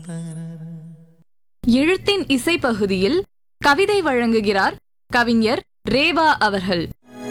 எழுத்தின் இசை பகுதியில் கவிதை வழங்குகிறார் கவிஞர் ரேவா அவர்கள்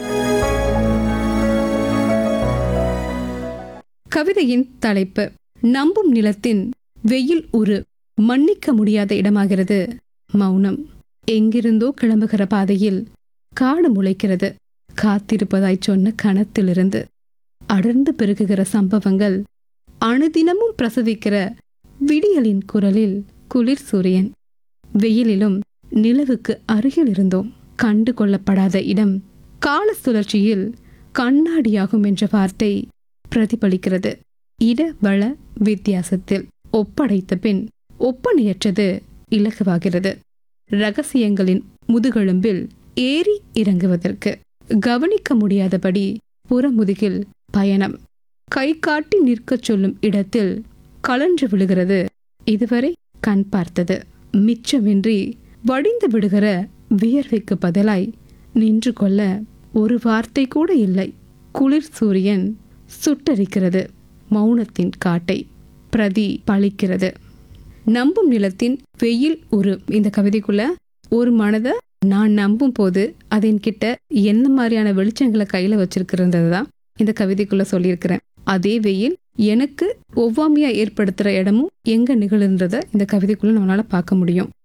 கவிதையின் தலைப்பு நம்பும் நிலத்தின் வெயில் உரு மன்னிக்க முடியாத இடமாகிறது மௌனம் எங்கிருந்தோ கிளம்புகிற பாதையில் காடு முளைக்கிறது காத்திருப்பதாய் சொன்ன கணத்திலிருந்து அடர்ந்து பெருகுகிற சம்பவங்கள் அணுதினமும் பிரசவிக்கிற விடியலின் குரலில் குளிர் சூரியன் வெயிலிலும் நிலவுக்கு அருகில் இருந்தோம் கண்டு கொள்ளப்படாத இடம் கால சுழற்சியில் கண்ணாடியாகும் என்ற வார்த்தை பிரதிபலிக்கிறது இட வள வித்தியாசத்தில் ஒப்படைத்த பின் ஒப்பனையற்றது இலகுவாகிறது ரகசியங்களின் முதுகெலும்பில் ஏறி இறங்குவதற்கு கவனிக்க முடியாதபடி புறமுதுகில் பயணம் கை காட்டி நிற்கச் சொல்லும் இடத்தில் கலன்று விழுகிறது இதுவரை கண் பார்த்தது மிச்சமின்றி வடிந்து விடுகிற வியர்வைக்கு பதிலாய் நின்று கொள்ள ஒரு வார்த்தை கூட இல்லை குளிர் சூரியன் சுட்டரிக்கிறது மௌனத்தின் காட்டை பிரதி பழிக்கிறது நம்பும் நிலத்தின் வெயில் ஒரு இந்த கவிதைக்குள்ள ஒரு மனதை நான் நம்பும் போது அதன் கிட்ட என்ன மாதிரியான வெளிச்சங்களை கையில வச்சிருக்கிறது தான் இந்த கவிதைக்குள்ள சொல்லியிருக்கிறேன் அதே வெயில் எனக்கு ஒவ்வாமையா ஏற்படுத்துற இடமும் எங்க நிகழ்ந்ததை இந்த கவிதைக்குள்ள நம்மளால பார்க்க முடியும்